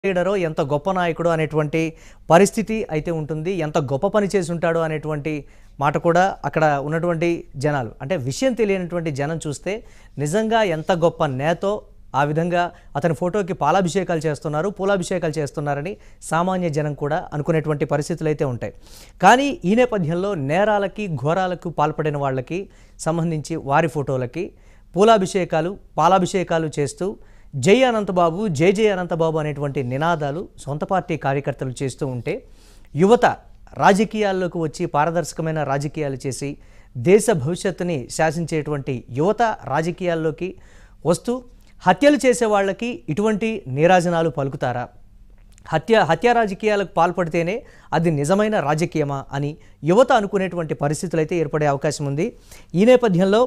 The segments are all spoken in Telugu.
లీడరో ఎంత గొప్ప నాయకుడు అనేటువంటి పరిస్థితి అయితే ఉంటుంది ఎంత గొప్ప పని చేసి ఉంటాడో అనేటువంటి మాట కూడా అక్కడ ఉన్నటువంటి జనాలు అంటే విషయం తెలియనటువంటి జనం చూస్తే నిజంగా ఎంత గొప్ప నేతో ఆ విధంగా అతని ఫోటోకి పాలాభిషేకాలు చేస్తున్నారు పూలాభిషేకాలు చేస్తున్నారని సామాన్య జనం కూడా అనుకునేటువంటి పరిస్థితులు అయితే ఉంటాయి కానీ ఈ నేపథ్యంలో నేరాలకి ఘోరాలకు పాల్పడిన వాళ్ళకి సంబంధించి వారి ఫోటోలకి పూలాభిషేకాలు పాలాభిషేకాలు చేస్తూ జై అనంతబాబు జై జై అనంతబాబు అనేటువంటి నినాదాలు సొంత పార్టీ కార్యకర్తలు చేస్తూ ఉంటే యువత రాజకీయాల్లోకి వచ్చి పారదర్శకమైన రాజకీయాలు చేసి దేశ భవిష్యత్తుని శాసించేటువంటి యువత రాజకీయాల్లోకి వస్తూ హత్యలు చేసే వాళ్ళకి ఇటువంటి నీరాజనాలు పలుకుతారా హత్య హత్య రాజకీయాలకు పాల్పడితేనే అది నిజమైన రాజకీయమా అని యువత అనుకునేటువంటి పరిస్థితులు అయితే ఏర్పడే అవకాశం ఉంది ఈ నేపథ్యంలో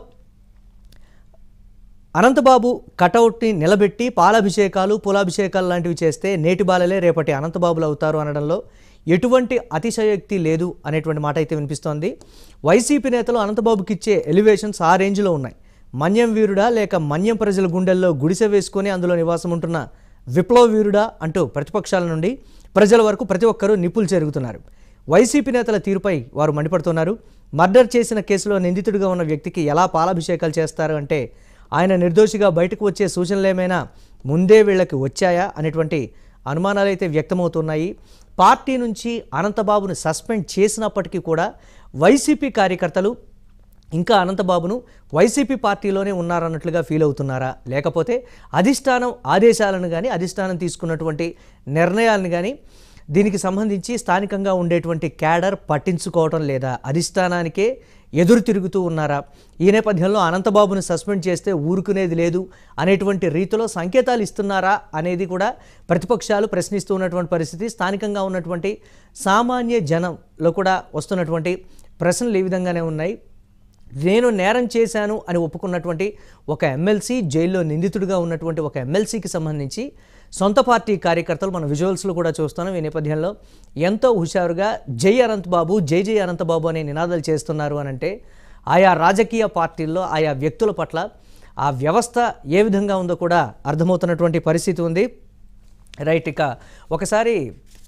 అనంతబాబు కటౌట్ని నిలబెట్టి పాలాభిషేకాలు పూలాభిషేకాలు లాంటివి చేస్తే నేటి బాలలే రేపటి అనంతబాబులు అవుతారు అనడంలో ఎటువంటి అతిశయోక్తి లేదు అనేటువంటి మాట అయితే వినిపిస్తోంది వైసీపీ నేతలు అనంతబాబుకి ఇచ్చే ఎలివేషన్స్ ఆ రేంజ్లో ఉన్నాయి మన్యం వీరుడా లేక మన్యం ప్రజల గుండెల్లో గుడిసె వేసుకొని అందులో నివాసం ఉంటున్న విప్లవ వీరుడా అంటూ ప్రతిపక్షాల నుండి ప్రజల వరకు ప్రతి ఒక్కరూ నిప్పులు చెరుగుతున్నారు వైసీపీ నేతల తీరుపై వారు మండిపడుతున్నారు మర్డర్ చేసిన కేసులో నిందితుడిగా ఉన్న వ్యక్తికి ఎలా పాలాభిషేకాలు చేస్తారు అంటే ఆయన నిర్దోషిగా బయటకు వచ్చే సూచనలు ఏమైనా ముందే వీళ్ళకి వచ్చాయా అనేటువంటి అనుమానాలు అయితే వ్యక్తమవుతున్నాయి పార్టీ నుంచి అనంతబాబును సస్పెండ్ చేసినప్పటికీ కూడా వైసీపీ కార్యకర్తలు ఇంకా అనంతబాబును వైసీపీ పార్టీలోనే ఉన్నారన్నట్లుగా ఫీల్ అవుతున్నారా లేకపోతే అధిష్టానం ఆదేశాలను కానీ అధిష్టానం తీసుకున్నటువంటి నిర్ణయాలను కానీ దీనికి సంబంధించి స్థానికంగా ఉండేటువంటి క్యాడర్ పట్టించుకోవటం లేదా అధిష్టానానికే ఎదురు తిరుగుతూ ఉన్నారా ఈ నేపథ్యంలో అనంతబాబును సస్పెండ్ చేస్తే ఊరుకునేది లేదు అనేటువంటి రీతిలో సంకేతాలు ఇస్తున్నారా అనేది కూడా ప్రతిపక్షాలు ప్రశ్నిస్తూ ఉన్నటువంటి పరిస్థితి స్థానికంగా ఉన్నటువంటి సామాన్య జనంలో కూడా వస్తున్నటువంటి ప్రశ్నలు ఈ విధంగానే ఉన్నాయి నేను నేరం చేశాను అని ఒప్పుకున్నటువంటి ఒక ఎమ్మెల్సీ జైల్లో నిందితుడిగా ఉన్నటువంటి ఒక ఎమ్మెల్సీకి సంబంధించి సొంత పార్టీ కార్యకర్తలు మన విజువల్స్లో కూడా చూస్తున్నాం ఈ నేపథ్యంలో ఎంతో హుషారుగా జై అనంతబాబు జై జై అనంతబాబు అనే నినాదాలు చేస్తున్నారు అని అంటే ఆయా రాజకీయ పార్టీల్లో ఆయా వ్యక్తుల పట్ల ఆ వ్యవస్థ ఏ విధంగా ఉందో కూడా అర్థమవుతున్నటువంటి పరిస్థితి ఉంది రైట్ ఇక ఒకసారి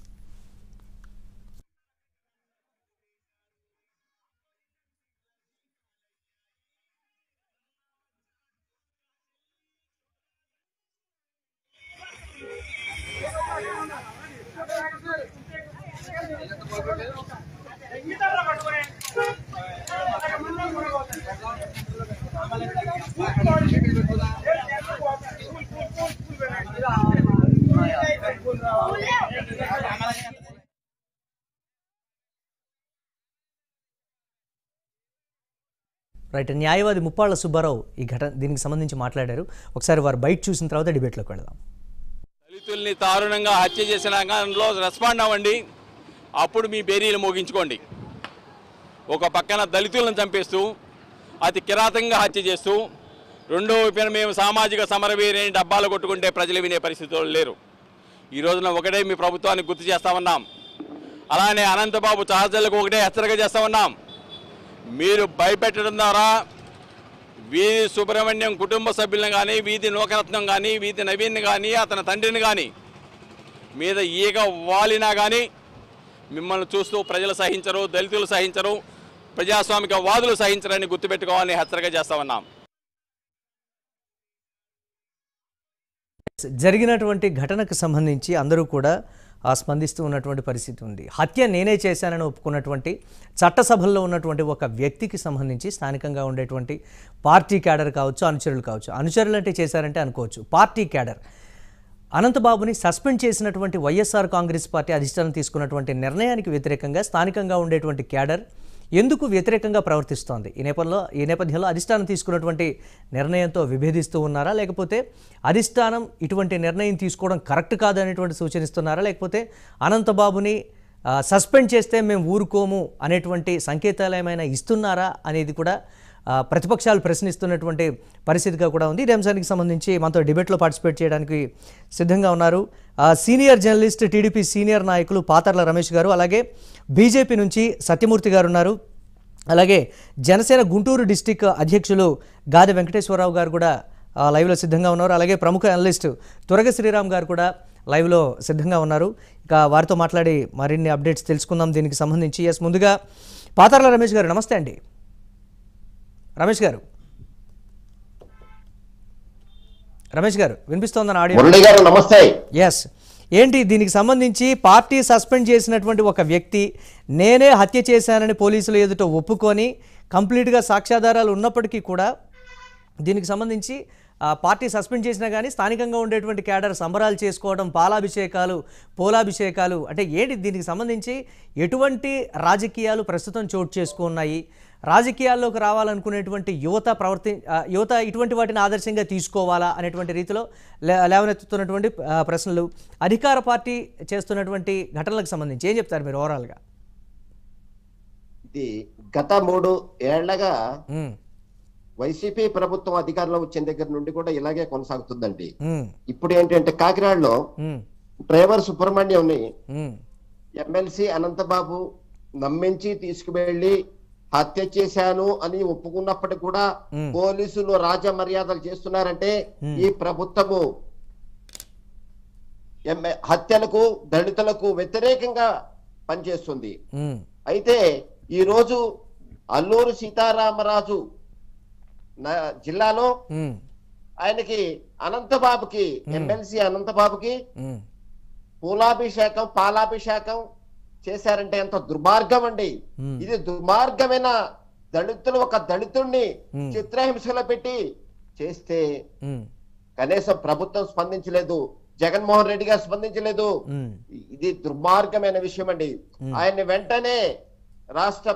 రైట్ న్యాయవాది ముప్పాళ్ల సుబ్బారావు ఈ ఘటన దీనికి సంబంధించి మాట్లాడారు ఒకసారి వారు బయట చూసిన తర్వాత డిబేట్లోకి వెళదాం దళితుల్ని దారుణంగా హత్య చేసిన దానిలో రెస్పాండ్ అవ్వండి అప్పుడు మీ బేరీలు మోగించుకోండి ఒక పక్కన దళితులను చంపేస్తూ అతి కిరాతంగా హత్య చేస్తూ రెండో వైపున మేము సామాజిక సమరవీరని డబ్బాలు కొట్టుకుంటే ప్రజలు వినే పరిస్థితులు లేరు ఈ రోజున ఒకటే మీ ప్రభుత్వానికి గుర్తు చేస్తా ఉన్నాం అలానే అనంతబాబు చార్జర్లకు ఒకటే హెచ్చరిక చేస్తా ఉన్నాం మీరు భయపెట్టడం ద్వారా వీధి సుబ్రహ్మణ్యం కుటుంబ సభ్యులను కానీ వీధి నూకరత్నం కానీ వీధి నవీన్ కానీ అతని తండ్రిని కానీ మీద ఈగ వాలినా కానీ మిమ్మల్ని చూస్తూ ప్రజలు సహించరు దళితులు సహించరు ప్రజాస్వామిక వాదులు సహించరని గుర్తుపెట్టుకోవాలని హెచ్చరిక చేస్తా ఉన్నాం జరిగినటువంటి ఘటనకు సంబంధించి అందరూ కూడా ఆ, స్పందిస్తూ ఉన్నటువంటి పరిస్థితి ఉంది హత్య నేనే చేశానని ఒప్పుకున్నటువంటి చట్టసభల్లో ఉన్నటువంటి ఒక వ్యక్తికి సంబంధించి స్థానికంగా ఉండేటువంటి పార్టీ క్యాడర్ కావచ్చు అనుచరులు కావచ్చు అనుచరులు అంటే చేశారంటే అనుకోవచ్చు పార్టీ క్యాడర్ అనంతబాబుని సస్పెండ్ చేసినటువంటి వైఎస్ఆర్ కాంగ్రెస్ పార్టీ అధిష్టానం తీసుకున్నటువంటి నిర్ణయానికి వ్యతిరేకంగా స్థానికంగా ఉండేటువంటి క్యాడర్ ఎందుకు వ్యతిరేకంగా ప్రవర్తిస్తోంది ఈ నేపథ్యంలో ఈ నేపథ్యంలో అధిష్టానం తీసుకున్నటువంటి నిర్ణయంతో విభేదిస్తూ ఉన్నారా లేకపోతే అధిష్టానం ఇటువంటి నిర్ణయం తీసుకోవడం కరెక్ట్ కాదనేటువంటి సూచనిస్తున్నారా లేకపోతే అనంతబాబుని ఆ, సస్పెండ్ చేస్తే మేము ఊరుకోము అనేటువంటి సంకేతాలు ఏమైనా ఇస్తున్నారా అనేది కూడా ఆ, ప్రతిపక్షాలు ప్రశ్నిస్తున్నటువంటి పరిస్థితిగా కూడా ఉంది ఇదే అంశానికి సంబంధించి మనతో డిబేట్లో పార్టిసిపేట్ చేయడానికి సిద్ధంగా ఉన్నారు ఆ, సీనియర్ జర్నలిస్ట్ టీడీపీ సీనియర్ నాయకులు పాతర్ల రమేష్ గారు అలాగే బీజేపీ నుంచి సత్యమూర్తి గారు ఉన్నారు అలాగే జనసేన గుంటూరు డిస్టిక్ అధ్యక్షులు గాదె వెంకటేశ్వరరావు గారు కూడా ఆ, లైవ్లో సిద్ధంగా ఉన్నారు అలాగే ప్రముఖ అనలిస్ట్ తురగ శ్రీరామ్ గారు కూడా లైవ్లో సిద్ధంగా ఉన్నారు ఇక వారితో మాట్లాడి మరిన్ని అప్డేట్స్ తెలుసుకుందాం దీనికి సంబంధించి ఎస్ ముందుగా పాతార్ల రమేష్ గారు నమస్తే అండి రమేష్ గారు రమేష్ గారు వినిపిస్తోందని ఆడియో మురళి గారు నమస్తే ఎస్ ఏంటి దీనికి సంబంధించి పార్టీ సస్పెండ్ చేసినటువంటి ఒక వ్యక్తి నేనే హత్య చేశానని పోలీసులు ఎదుట ఒప్పుకొని కంప్లీట్గా సాక్ష్యాధారాలు ఉన్నప్పటికీ కూడా దీనికి సంబంధించి ఆ, పార్టీ సస్పెండ్ చేసినా కానీ స్థానికంగా ఉండేటువంటి క్యాడర్ సంబరాలు చేసుకోవడం పాలాభిషేకాలు పోలాభిషేకాలు అంటే ఏంటి దీనికి సంబంధించి ఎటువంటి రాజకీయాలు ప్రస్తుతం చోటు చేసుకున్నాయి రాజకీయాల్లోకి రావాలనుకునేటువంటి యువత ప్రవర్తి ఆ, యువత ఇటువంటి వాటిని ఆదర్శంగా తీసుకోవాలా అనేటువంటి రీతిలో లే- లేవనెత్తుతున్నటువంటి ఆ, ప్రశ్నలు అధికార పార్టీ చేస్తున్నటువంటి ఘటనలకు సంబంధించి ఏం చెప్తారు మీరు ఓవరాల్గా ఇది గత మూడు ఏళ్లగా ఉమ్, వైసీపీ ప్రభుత్వం అధికారంలో వచ్చిన దగ్గర నుండి కూడా ఇలాగే కొనసాగుతుందండి ఉమ్, ఇప్పుడు ఏంటంటే కాకినాడలో ఉమ్, డ్రైవర్ సుబ్రహ్మణ్యంని ఉమ్, ఎమ్మెల్సీ అనంతబాబు నమ్మించి తీసుకువెళ్లి హత్య చేశాను అని ఒప్పుకున్నప్పటికీ కూడా మ్మ్. పోలీసులు రాజ మర్యాదలు చేస్తున్నారంటే మ్మ్. ఈ ప్రభుత్వము ఎమ్మె- హత్యలకు దళితులకు వ్యతిరేకంగా పనిచేస్తుంది ఉమ్, అయితే ఈ రోజు అల్లూరు సీతారామరాజు నా- జిల్లాలో ఉమ్, ఆయనకి అనంతబాబుకి ఎమ్మెల్సీ అనంతబాబుకి ఉమ్, పూలాభిషేకం పాలాభిషేకం చేశారంటే ఎంత దుర్మార్గం అండి Hmm. ఇది దుర్మార్గమైన దళితులు ఒక దళితుణ్ణి Hmm. చిత్రహింసలో పెట్టి చేస్తే ఉమ్, కనీసం ప్రభుత్వం స్పందించలేదు జగన్మోహన్ రెడ్డి గారు స్పందించలేదు ఉమ్, ఇది దుర్మార్గమైన విషయం అండి ఆయన్ని వెంటనే రాష్ట్ర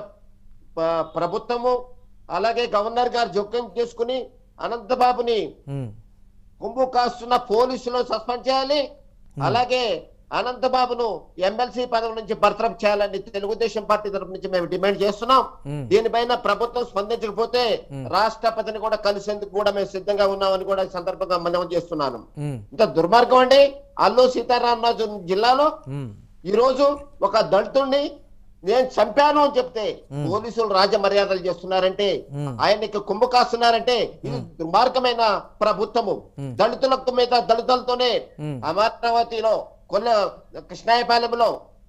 ప- ప్రభుత్వము అలాగే గవర్నర్ గారు జోక్యం చేసుకుని అనంతబాబుని ఉమ్, కుంభు కాస్తున్న పోలీసులు సస్పెండ్ చేయాలి అలాగే అనంతబాబును ఎమ్మెల్సీ పదవి నుంచి బర్తరఫ్ చేయాలని తెలుగుదేశం పార్టీ తరపు నుంచి మేము డిమాండ్ చేస్తున్నాం ఉమ్. దీనిపైన ప్రభుత్వం స్పందించకపోతే రాష్ట్రపతిని కూడా కలిసేందుకు కూడా మేము సిద్ధంగా ఉన్నామని కూడా ఈ సందర్భంగా మనం చేస్తున్నాను ఉమ్, ఇంత దుర్మార్గం అండి అల్లు సీతారామరాజు జిల్లాలో ఉమ్, ఈ రోజు ఒక దళితుణ్ణి నేను చంపాను అని చెప్తే పోలీసులు రాజ మర్యాదలు చేస్తున్నారంటే మ్మ్. ఆయనకి కుంభ కాస్తున్నారంటే ఇది దుర్మార్గమైన ప్రభుత్వము దళితులకు మీద దళితులతోనే మ్మ్. అమరావతిలో కొల్ల కృష్ణాయపాలెంలో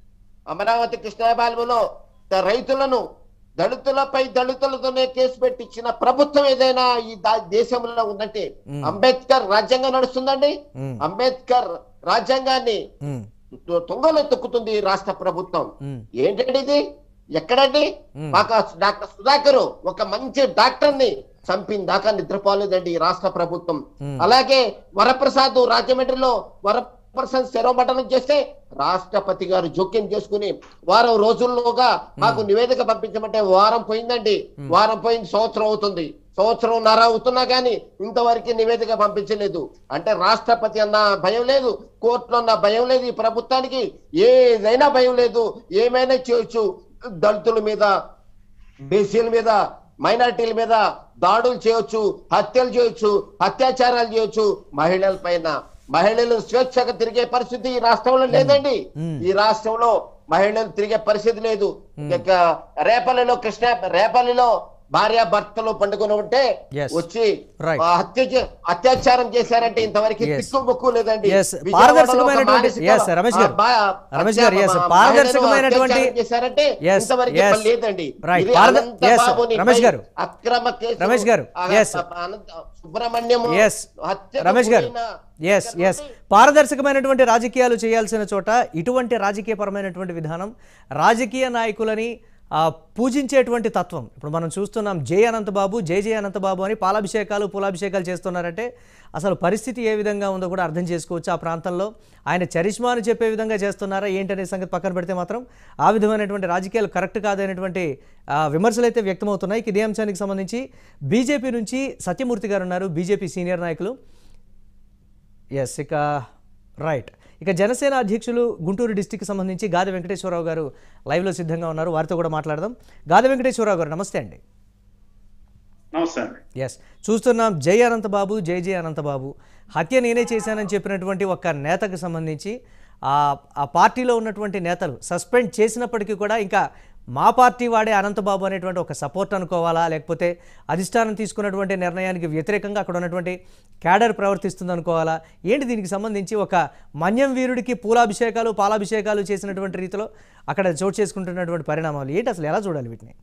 అమరావతి కృష్ణాయపాలెంలో ద- రైతులను దళితులపై దళితులతోనే కేసు పెట్టించిన ప్రభుత్వం ఏదైనా ఈ దా- దేశంలో ఉందంటే అంబేద్కర్ రాజ్యాంగం నడుస్తుందండి మ్మ్. అంబేద్కర్ రాజ్యాంగాన్ని ఉమ్, తు- తుంగలో తొక్కుతుంది ఈ రాష్ట్ర ప్రభుత్వం ఉమ్, ఏంటండి ఇది ఎక్కడండి మాకు ఆ డాక్టర్ సుధాకర్ ఒక మంచి డాక్టర్ ని చంపిన దాకా నిద్రపోలేదండి ఈ రాష్ట్ర ప్రభుత్వం అలాగే వరప్రసాద్ రాజమండ్రిలో వరప్రసాద్ శిరోమఠనం చేస్తే రాష్ట్రపతి గారు జోక్యం చేసుకుని వారం రోజుల్లోగా మాకు నివేదిక పంపించమంటే వారం పోయిందండి వారం పోయింది సంవత్సరం అవుతుంది సంవత్సరం నర అవుతున్నా కానీ ఇంతవరకు నివేదిక పంపించలేదు అంటే రాష్ట్రపతి అన్న భయం లేదు కోర్టులో అన్న భయం లేదు ఈ ప్రభుత్వానికి ఏదైనా భయం లేదు ఏమైనా చేయొచ్చు దళితుల మీద బీసీల మీద మైనారిటీల మీద దాడులు చేయొచ్చు హత్యలు చేయొచ్చు అత్యాచారాలు చేయొచ్చు మహిళల పైన మహిళలు స్వేచ్ఛగా తిరిగే పరిస్థితి ఈ రాష్ట్రంలో లేదండి ఈ రాష్ట్రంలో మహిళలు తిరిగే పరిస్థితి లేదు ఇక రేపల్లిలో కృష్ణ రేపల్లిలో భార్య భర్తలు పండుకొని ఉంటే Yes. వచ్చి Right. ఆ హత్య చే- అత్యాచారం చేశారంటే ఇంతవరకు Yes. తిక్కు ముక్కు లేదండి Yes. విజయవాడలో ఒక పారదర్శకమైనటువంటి- మానసిక- Yes, రమేష్ గారు. ఆ బా- రమేష్ గారు, yes, హత్య- పారదర్శకమైనటువంటి- అత్యాచారం చేశారంటే Yes, ఇంతవరకు yes. పని లేదండి Right. ఇది పారద- అనంత yes, బాబుని రమేష్ పై గారు. అక్రమ కేసు రమేష్ గారు, ఆ- yes. అనంత సుబ్రహ్మణ్యం Yes. హత్యకు రమేష్ గారు గురైన ఎస్ ఎస్ పారదర్శకమైనటువంటి రాజకీయాలు చేయాల్సిన చోట ఇటువంటి రాజకీయపరమైనటువంటి విధానం రాజకీయ నాయకులని ఆ, పూజించేటువంటి తత్వం ఇప్పుడు మనం చూస్తున్నాం జై అనంతబాబు జై జై అనంతబాబు అని పాలాభిషేకాలు పూలాభిషేకాలు చేస్తున్నారంటే అసలు పరిస్థితి ఏ విధంగా ఉందో కూడా అర్థం చేసుకోవచ్చు ఆ ప్రాంతంలో ఆయన చరిష్మా అని చెప్పే విధంగా చేస్తున్నారా ఏంటనే సంగతి పక్కన పెడితే మాత్రం ఆ విధమైనటువంటి రాజకీయాలు కరెక్ట్ కాదనేటువంటి ఆ, విమర్శలు అయితే వ్యక్తమవుతున్నాయి ఇదే అంశానికి సంబంధించి బీజేపీ నుంచి సత్యమూర్తి గారు ఉన్నారు బీజేపీ సీనియర్ నాయకులు ఎస్ ఇక రైట్ ఇక జనసేన అధ్యక్షులు గుంటూరు డిస్టిక్ సంబంధించి గాది వెంకటేశ్వరరావు గారు లైవ్లో సిద్ధంగా ఉన్నారు వారితో కూడా మాట్లాడదాం గాది వెంకటేశ్వరరావు గారు నమస్తే అండి నమస్తే అండి ఎస్ చూస్తున్నాం జై అనంతబాబు జై జై అనంతబాబు హత్య నేనే చేశానని చెప్పినటువంటి ఒక నేతకు సంబంధించి ఆ ఆ పార్టీలో ఉన్నటువంటి నేతలు సస్పెండ్ చేసినప్పటికీ కూడా ఇంకా మా పార్టీ వాడే అనంతబాబు అనేటువంటి ఒక సపోర్ట్ అనుకోవాలా లేకపోతే అధిష్టానం తీసుకున్నటువంటి నిర్ణయానికి వ్యతిరేకంగా అక్కడ ఉన్నటువంటి క్యాడర్ ప్రవర్తిస్తుంది అనుకోవాలా ఏంటి దీనికి సంబంధించి ఒక మన్యం వీరుడికి పూలాభిషేకాలు పాలాభిషేకాలు చేసినటువంటి రీతిలో అక్కడ చోటు చేసుకుంటున్నటువంటి పరిణామాలు ఏంటి అసలు ఎలా చూడాలి వీటిని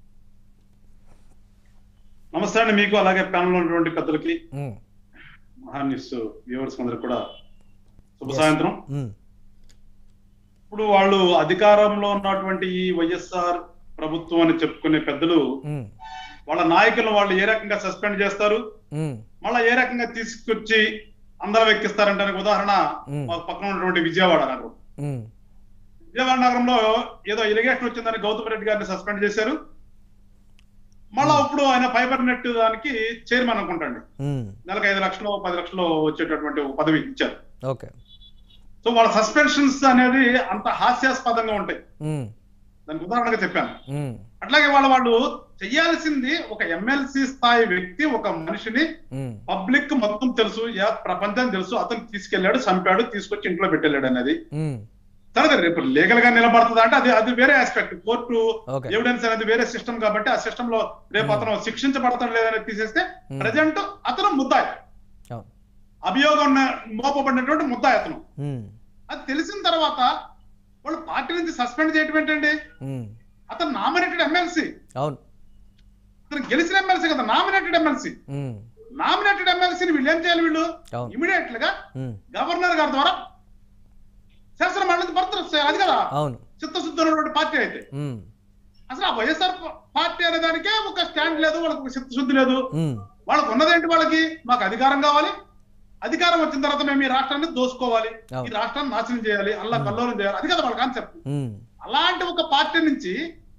నమస్తే అండి మీకు అలాగే ప్యానల్ ఉన్నటువంటి పెద్దలకి ఉమ్, మహా న్యూస్ వ్యూవర్స్ అందరికి కూడా శుభ సాయంత్రం ఉమ్, ఇప్పుడు వాళ్ళు అధికారంలో ఉన్నటువంటి ఈ వైఎస్ఆర్ ప్రభుత్వం అని చెప్పుకునే పెద్దలు ఉమ్, వాళ్ళ నాయకులను వాళ్ళు ఏ రకంగా సస్పెండ్ చేస్తారు ఉమ్, మళ్ళా ఏ రకంగా తీసుకొచ్చి అందరం ఎక్కిస్తారంటానికి ఉదాహరణ మ్. మాకు పక్కన ఉన్నటువంటి విజయవాడ నగరం ఉమ్, విజయవాడ నగరంలో ఏదో ఇరిగేషన్ వచ్చిందని గౌతమ్ రెడ్డి గారిని సస్పెండ్ చేశారు మళ్ళా ఇప్పుడు ఆయన ఫైబర్ నెట్ దానికి చైర్మన్ అనుకుంటాండి ఉమ్, నెలకు ఐదు లక్షలు పది లక్షలు వచ్చేటటువంటి ఒక పదవి ఇచ్చారు ఓకే సో వాళ్ళ సస్పెన్షన్స్ అనేది అంత హాస్యాస్పదంగా ఉంటాయి ఉమ్, దానికి ఉదాహరణగా చెప్పాను ఉమ్, అట్లాగే వాళ్ళ వాళ్ళు చెయ్యాల్సింది ఒక ఎమ్మెల్సీ స్థాయి వ్యక్తి ఒక మనిషిని ఉమ్, పబ్లిక్ మొత్తం తెలుసు యా ప్రపంచం తెలుసు అతను తీసుకెళ్లాడు చంపాడు తీసుకొచ్చి ఇంట్లో పెట్టెళ్ళాడు అనేది ఉమ్, తర్వాత రేపు లీగల్ గా నిలబడుతుంది అంటే అది అది వేరే ఆస్పెక్ట్ కోర్టు ఓకే. ఎవిడెన్స్ అనేది వేరే సిస్టమ్ కాబట్టి ఆ సిస్టమ్ లో రేపు అతను శిక్షించబడతాడు లేదని తీసేస్తే ప్రజెంట్ అతను ముద్దాయి అవును. అభియోగం ఉన్న- మోపబడినటువంటి ముద్దాయి అతను ఉమ్, అది తెలిసిన తర్వాత వాళ్ళు పార్టీ నుంచి సస్పెండ్ చేయటం ఏంటండి ఉమ్, అతను నామినేటెడ్ ఎమ్మెల్సీ అవును అతను గెలిచిన ఎమ్మెల్సీ కదా నామినేటెడ్ ఎమ్మెల్సీ ఉమ్, నామినేటెడ్ ఎమ్మెల్సీని వీళ్ళు ఏం చేయాలి వీళ్ళు అవును. ఇమీడియట్ గా ఉమ్, గవర్నర్ గారి ద్వారా శాసన మండలి బర్తరఫ్ చేయాలి అది కదా అవును చిత్తశుద్ధి ఉన్నటువంటి పార్టీ అయితే ఉమ్, అసలు ఆ వైఎస్ఆర్ పార్టీ అనే దానికే ఒక స్టాండ్ లేదు వాళ్ళకి ఒక చిత్తశుద్ధి లేదు ఉమ్, వాళ్ళకు ఉన్నదేంటి వాళ్ళకి మాకు అధికారం కావాలి అధికారం వచ్చిన తర్వాత మేము ఈ రాష్ట్రాన్ని దోసుకోవాలి అవును. ఈ రాష్ట్రాన్ని నాశనం చేయాలి అల్లా కల్లోలం చేయాలి అది కదా వాళ్ళ కాన్సెప్ట్ ఉమ్, అలాంటి ఒక పార్టీ నుంచి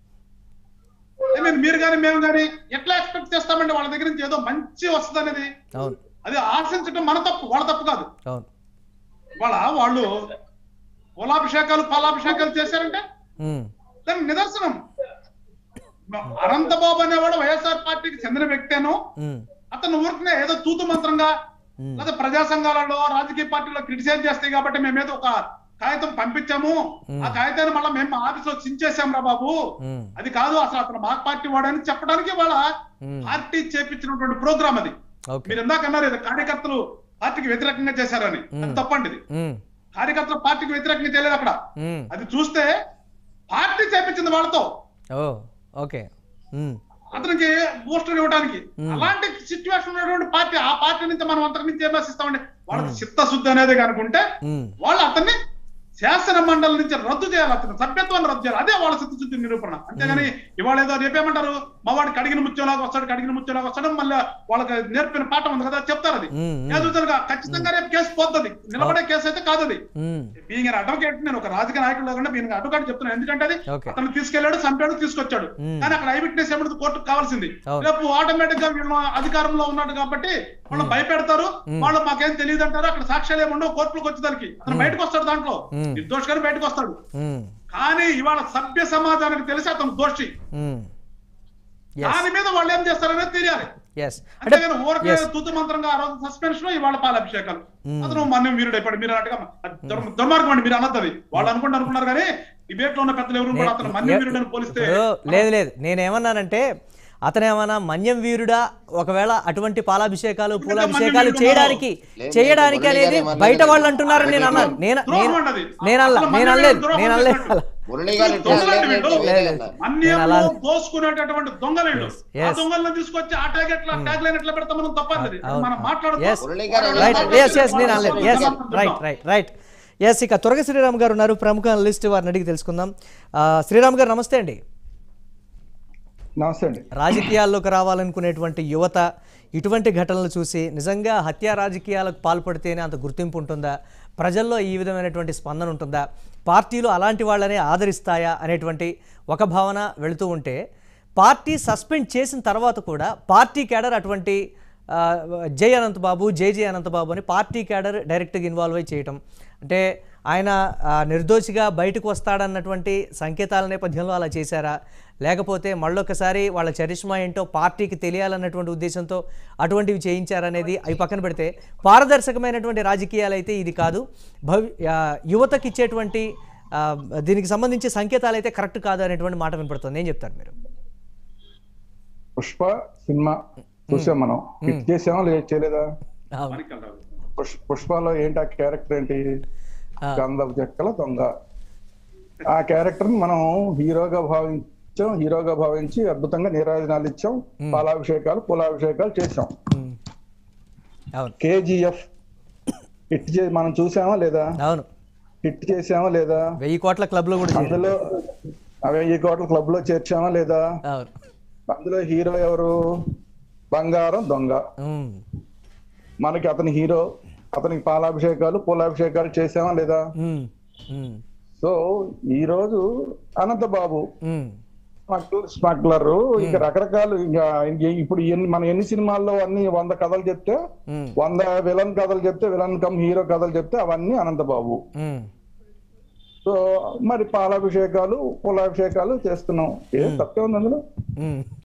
I mean, మీరు కానీ మేము కానీ ఎట్లా ఎక్స్పెక్ట్ చేస్తామంటే వాళ్ళ దగ్గర నుంచి ఏదో మంచి వస్తుంది అనేది అవును అది ఆశించడం మన తప్పు వాళ్ళ తప్పు కాదు అవును వాళ్ళ వాళ్ళు కులాభిషేకాలు పాలాభిషేకాలు చేశారంటే ఉమ్, దానికి నిదర్శనం అనంతబాబు అనేవాడు వైఎస్ఆర్ పార్టీకి చెందిన వ్యక్తేనో ఉమ్, అతను ఊరికనే ఏదో తూతు మంత్రంగా ఉమ్, లేదా ప్రజా సంఘాలలో రాజకీయ పార్టీలో క్రిటిసైజ్ చేస్తాయి కాబట్టి మేమేదో ఒక కాగితం పంపించాము ఆ కాగితాన్ని మళ్ళీ మేము ఆఫీస్ లో చించేసాం రా బాబు ఉమ్, అది కాదు అసలు అతను మా పార్టీ వాడని చెప్పడానికి వాళ్ళ ఉమ్, పార్టీ చేపించినటువంటి ప్రోగ్రామ్ అది ఓకే మీరు ఇందాక అన్నారు ఇది కార్యకర్తలు పార్టీకి వ్యతిరేకంగా చేశారని అది తప్పండి ఇది ఉమ్, కార్యకర్తలు పార్టీకి వ్యతిరేకంగా చేయలేదు అక్కడ ఉమ్, అది చూస్తే పార్టీ చేపించింది వాళ్ళతో ఓ ఓకే ఉమ్, అతనికి బూస్టర్ ఇవ్వడానికి అలాంటి సిచ్యువేషన్ ఉన్నటువంటి పార్టీ ఆ పార్టీ నుంచి మనం అంతకు నుంచి ఏం ఆశిస్తామండి వాళ్ళకి చిత్తశుద్ధి అనేది కనుకుంటే ఉమ్, వాళ్ళు అతన్ని శాసన మండలి నుంచి రద్దు చేయాలి అతను సభ్యత్వాన్ని రద్దు చేయాలి అదే వాళ్ళ చిత్తశుద్ధి నిరూపణ అంతేగాని ఇవాళ ఏదో రేపేమంటారు మా వాడు కడిగిన ముత్యంలాగా వస్తాడు కడిగిన ముత్యంలాగా వస్తాడు మళ్ళీ వాళ్ళకి నేర్పిన పాఠం ఉంది కదా చెప్తారు అది ఉమ్, ఉమ్, ఏదో ఖచ్చితంగా రేపు కేసు పోతుంది నిలబడే కేసు అయితే కాదు అది ఉమ్, బీయింగ్ అడ్వకేట్ నేను ఒక రాజకీయ నాయకుడు లేకుండా బీయింగ్ అడ్వకేట్ చెప్తున్నాను ఎందుకంటే అది ఓకే. అతను తీసుకెళ్లాడు చంపాడు తీసుకొచ్చాడు మ్మ్. కానీ అక్కడ ఐ విట్నెస్ ఎప్పుడు కోర్టుకు కావాల్సింది అవును. రేపు ఆటోమేటిక్ గా వీళ్ళు అధికారంలో ఉన్నాడు కాబట్టి వాళ్ళు భయపెడతారు వాళ్ళు మాకేం తెలియదు అంటారు అక్కడ సాక్ష్యాలు ఏమి ఉండవు కోర్టులకు వచ్చేదానికి అతను బయటకు వస్తాడు దాంట్లో మ్మ్. నిర్దోషిగానే బయటకు వస్తాడు ఉమ్, కానీ ఇవాళ సభ్య సమాజానికి తెలిసి అతను దోషి ఉమ్, ఎస్ దాని మీద వాళ్ళు ఏం చేస్తారనేది తెలియాలి ఎస్ అంటే అంతేగాని ఊరికే yes. తుతు మంత్రంగా ఆ రోజు సస్పెన్షన్ ఇవాళ పాలాభిషేకాలు అతను మన్యం వీరుడు అయిపోయాడు మీరు అన్నట్టుగా దుర్- దుర్మార్గం అండి మీరు అన్నది అది వాళ్ళు అనుకుంటూ అనుకున్నారు కానీ డిబేట్ లో ఉన్న పెద్దలు ఎవరు కూడా అతను మన్యం వీరుడు అని పోలిస్తే ఇప్పుడు లేదు లేదు నేనేమన్నానంటే అతనేమన్నా మన్యం వీరుడా ఒకవేళ అటువంటి పాలాభిషేకాలు పూలాభిషేకాలు వీరుడు చేయడానికి లేదు, చేయడానికి మురళి అనేది గారు ఏమన్నారు? బయట వాళ్ళు అంటున్నారని నేను అన్నాను నేను ద్రోహం నేను అన్నది. నేను అల్ల అసలు నేను మన్యం అనలేదు వీరుడు నేను ద్రోహం అనలేదు చేసినట్టు. మురళి గారు ఇట్లా దొంగలండి లేదు, వీళ్ళు. వేరే లేదు. అన్నారు. నేను అలా- అన్యంలో దోసుకునేటటువంటి దొంగలేళ్ళు yes. ఆ దొంగలను తీసుకొచ్చి ఆ ట్యాగ్ ఎట్లా ట్యాగ్ లైన్ ఎట్లా పెడతాం మనం తప్పదు అవును. మనం మాట్లాడుతూ Yes. మురళి గారు రైట్ ఎలా ఎస్ ఎస్ నేను అనలేదు yes right right right yes ఇక తురగ శ్రీరామ్ గారు ఉన్నారు ప్రముఖ అనలిస్ట్ వారిని అడిగి తెలుసుకుందాం ఆ, శ్రీరామ్ గారు నమస్తే అండి నమస్తే అండి రాజకీయాల్లోకి రావాలనుకునేటువంటి యువత ఇటువంటి ఘటనలు చూసి నిజంగా హత్యా రాజకీయాలకు పాల్పడితేనే అంత గుర్తింపు ఉంటుందా ప్రజల్లో ఈ విధమైనటువంటి స్పందన ఉంటుందా పార్టీలు అలాంటి వాళ్ళనే ఆదరిస్తాయా అనేటువంటి ఒక భావన వెళుతూ ఉంటే పార్టీ సస్పెండ్ చేసిన తర్వాత కూడా పార్టీ క్యాడర్ అటువంటి ఆ, జై అనంతబాబు జై జై అనంతబాబు అని పార్టీ క్యాడర్ డైరెక్ట్గా ఇన్వాల్వ్ అయి చేయటం అంటే ఆయన ఆ, నిర్దోషిగా బయటకు వస్తాడన్నటువంటి సంకేతాల నేపథ్యంలో అలా చేశారా లేకపోతే మళ్ళొకసారి వాళ్ళ చరిష్మా ఏంటో పార్టీకి తెలియాలన్నటువంటి ఉద్దేశంతో అటువంటివి చేయించారనేది అవి పక్కన పెడితే పారదర్శకమైనటువంటి రాజకీయాలు అయితే ఇది కాదు భవి ఆ, యువతకి ఇచ్చేటువంటి ఆ, దీనికి సంబంధించి సంకేతాలు అయితే కరెక్ట్ కాదు అనేటువంటి మాట వినపడుతుంది ఏం చెప్తారు మీరు పుష్ప సినిమా చూసాం మనం హిట్ చేసామా లేదు చేయలేదా అవును మాణిక్యాల రావు. పుష్ పుష్పలో ఏంటి ఆ క్యారెక్టర్ ఏంటి ఆ. గంధపు చెక్కల దొంగ ఆ క్యారెక్టర్ మనం హీరోగా భావించాం హీరోగా భావించి అద్భుతంగా నీరాజనాలు ఇచ్చాం పాలాభిషేకాలు పూలాభిషేకాలు చేసాం ఉమ్. అవును కేజీఎఫ్ హిట్ చే మనం చూసామా లేదా అవును హిట్ చేసామా లేదా వెయ్యి కోట్ల క్లబ్లో కూడా చేరింది. అందులో అవి ఈ కోట్ల క్లబ్ లో చేర్చామా లేదా అవును అందులో హీరో ఎవరు బంగారం దొంగ ఉమ్. మనకి అతని హీరో అతనికి పాలాభిషేకాలు పూలాభిషేకాలు చేసామా లేదా ఉమ్. ఉమ్. సో ఈ రోజు అనంతబాబు ఉమ్. స్మగ్లర్ స్మగ్లర్ ఇంకా రకరకాలు ఇంకా ఇంక ఇప్పుడు ఎన్ని మన ఎన్ని సినిమాల్లో అన్ని వంద కథలు చెప్తే ఉమ్. వంద విలన్ కథలు చెప్తే విలన్ కమ్ హీరో కథలు చెప్తే అవన్నీ అనంతబాబు ఉమ్. సో మరి పాలాభిషేకాలు పూలాభిషేకాలు చేస్తున్నాం ఏం తప్పే ఉంది అందులో ఉమ్.